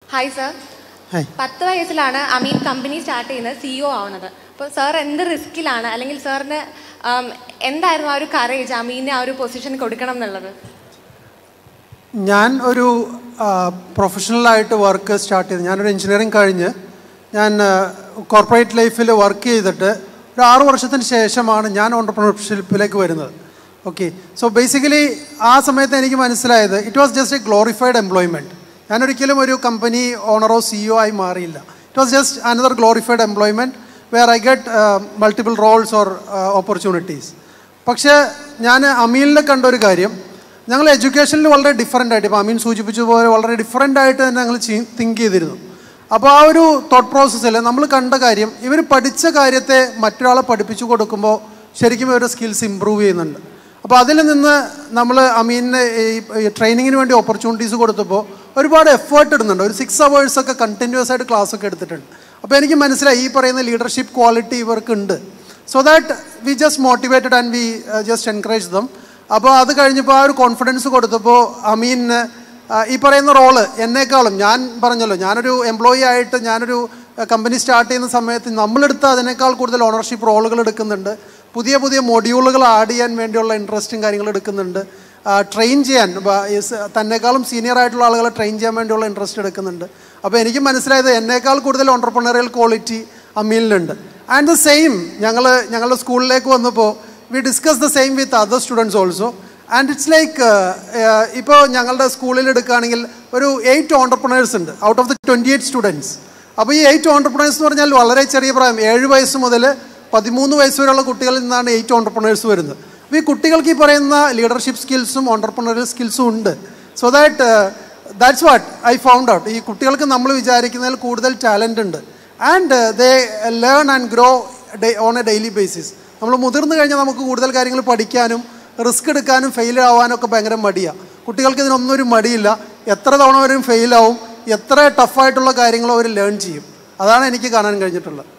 hi sir hi പത്ത് വയസ്സിലാണ് Ameen company start ചെയ്യുന്നത് സിഇഒ ആവുന്നത് അപ്പോൾ സാർ എന്ത് റിസ്കിലാണ് അല്ലെങ്കിൽ സാറിന് ആം, എന്തായിരുന്നു ആ ഒരു കറേജ് അമീനെ ആ ഒരു പൊസിഷൻ കൊടുക്കണം എന്നുള്ളത് ഞാൻ ഒരു പ്രൊഫഷണലായിട്ട് വർക്ക് സ്റ്റാർട്ട് ചെയ്തു ഞാനൊരു എഞ്ചിനീയറിങ് കഴിഞ്ഞ് ഞാൻ കോർപ്പറേറ്റ് ലൈഫിൽ വർക്ക് ചെയ്തിട്ട് ഒരു ആറു വർഷത്തിന് ശേഷമാണ് ഞാൻ ഓണ്ടർപ്രണർഷിപ്പിലേക്ക് വരുന്നത് ഓക്കെ സോ ബേസിക്കലി ആ സമയത്ത് എനിക്ക് മനസ്സിലായത് it was just a glorified employment ഞാനൊരിക്കലും ഒരു കമ്പനി ഓണറോ സിഇഒ ആയി മാറിയില്ല it was just another glorified employment where I get multiple roles or opportunities പക്ഷേ ഞാൻ അമീലിനെ കണ്ട ഒരു കാര്യം ഞങ്ങൾ എഡ്യൂക്കേഷനിൽ വളരെ ഡിഫറെൻ്റ് ആയിട്ട് ഇപ്പോൾ അമീൻ സൂചിപ്പിച്ചതുപോലെ വളരെ ഡിഫറെൻ്റ് ആയിട്ട് തന്നെ ഞങ്ങൾ തിങ്ക് ചെയ്തിരുന്നു അപ്പോൾ ആ ഒരു തോട്ട് പ്രോസസ്സിൽ നമ്മൾ കണ്ട കാര്യം ഇവർ പഠിച്ച കാര്യത്തെ മറ്റൊരാളെ പഠിപ്പിച്ചു കൊടുക്കുമ്പോൾ ശരിക്കും ഇവരുടെ സ്കിൽസ് ഇമ്പ്രൂവ് ചെയ്യുന്നുണ്ട് അപ്പോൾ അതിൽ നിന്ന് നമ്മൾ അമീനിന് ഈ ട്രെയിനിങ്ങിന് വേണ്ടി ഓപ്പർച്യൂണിറ്റീസ് കൊടുത്തപ്പോൾ ഒരുപാട് എഫേർട്ട് ഇടുന്നുണ്ട് ഒരു സിക്സ് അവേഴ്സ് ഒക്കെ കണ്ടിന്യൂസ് ആയിട്ട് ക്ലാസ് ഒക്കെ എടുത്തിട്ടുണ്ട് അപ്പോൾ എനിക്ക് മനസ്സിലായി ഈ പറയുന്ന ലീഡർഷിപ്പ് ക്വാളിറ്റി ഇവർക്കുണ്ട് so that we just motivated and we just encourage them അപ്പോൾ അത് കഴിഞ്ഞപ്പോൾ ആ ഒരു കോൺഫിഡൻസ് കൊടുത്തപ്പോൾ അമീന് ഈ പറയുന്ന റോള് എന്നേക്കാളും ഞാൻ പറഞ്ഞല്ലോ ഞാനൊരു എംപ്ലോയി ആയിട്ട് ഞാനൊരു കമ്പനി സ്റ്റാർട്ട് ചെയ്യുന്ന സമയത്ത് നമ്മളെടുത്ത അതിനേക്കാൾ കൂടുതൽ ഓണർഷിപ്പ് റോളുകൾ എടുക്കുന്നുണ്ട് പുതിയ പുതിയ മൊഡ്യൂളുകൾ ആഡ് ചെയ്യാൻ വേണ്ടിയുള്ള ഇൻട്രസ്റ്റും കാര്യങ്ങൾ എടുക്കുന്നുണ്ട് ട്രെയിൻ ചെയ്യാൻ ബ- ഈ സ- തന്നെക്കാളും സീനിയർ ആയിട്ടുള്ള ആളുകളെ ട്രെയിൻ ചെയ്യാൻ വേണ്ടിയുള്ള ഇൻട്രസ്റ്റ് എടുക്കുന്നുണ്ട് അപ്പോൾ എനിക്ക് മനസ്സിലായത് എന്നേക്കാൾ കൂടുതൽ ഓണ്ടർപ്രണറിയൽ ക്വാളിറ്റി അമീലിനുണ്ട് ആൻഡ് ദ സെയിം ഞങ്ങൾ ഞങ്ങളുടെ സ്കൂളിലേക്ക് വന്നപ്പോൾ we discuss the same with other students also and it's like ഇപ്പോൾ ഞങ്ങളുടെ സ്കൂളിൽ എടുക്കുകയാണെങ്കിൽ ഒരു എയ്റ്റ് ഓണ്ടർപ്രണേഴ്സ് ഉണ്ട് out of the twenty eight students അപ്പോൾ ഈ എയ്റ്റ് ഓണ്ടർപ്രണേഴ്സ് എന്ന് പറഞ്ഞാൽ വളരെ ചെറിയ പ്രായം ഏഴ് വയസ്സ് മുതൽ പതിമൂന്ന് വയസ്സ് വരെയുള്ള കുട്ടികളിൽ നിന്നാണ് എയ്റ്റ് ഓണ്ടർപ്രണേഴ്സ് വരുന്നത് അപ്പോൾ ഈ കുട്ടികൾക്ക് ഈ പറയുന്ന ലീഡർഷിപ്പ് സ്കിൽസും ഓണ്ടർപ്രണറിയൽ സ്കിൽസും ഉണ്ട് so that that's what I found out ഈ കുട്ടികൾക്ക് നമ്മൾ വിചാരിക്കുന്നതിൽ കൂടുതൽ ടാലൻ്റ് ഉണ്ട് and they learn and grow on a daily basis നമ്മൾ മുതിർന്നു കഴിഞ്ഞാൽ നമുക്ക് കൂടുതൽ കാര്യങ്ങൾ പഠിക്കാനും റിസ്ക് എടുക്കാനും ഫെയിൽ ആവാനും ഒക്കെ ഭയങ്കര മടിയാണ് കുട്ടികൾക്ക് ഇതിനൊന്നും ഒരു മടിയില്ല എത്ര തവണ വരും ഫെയിലാവും എത്ര ടഫായിട്ടുള്ള കാര്യങ്ങളും അവർ ലേൺ ചെയ്യും അതാണ് എനിക്ക് കാണാൻ കഴിഞ്ഞിട്ടുള്ളത്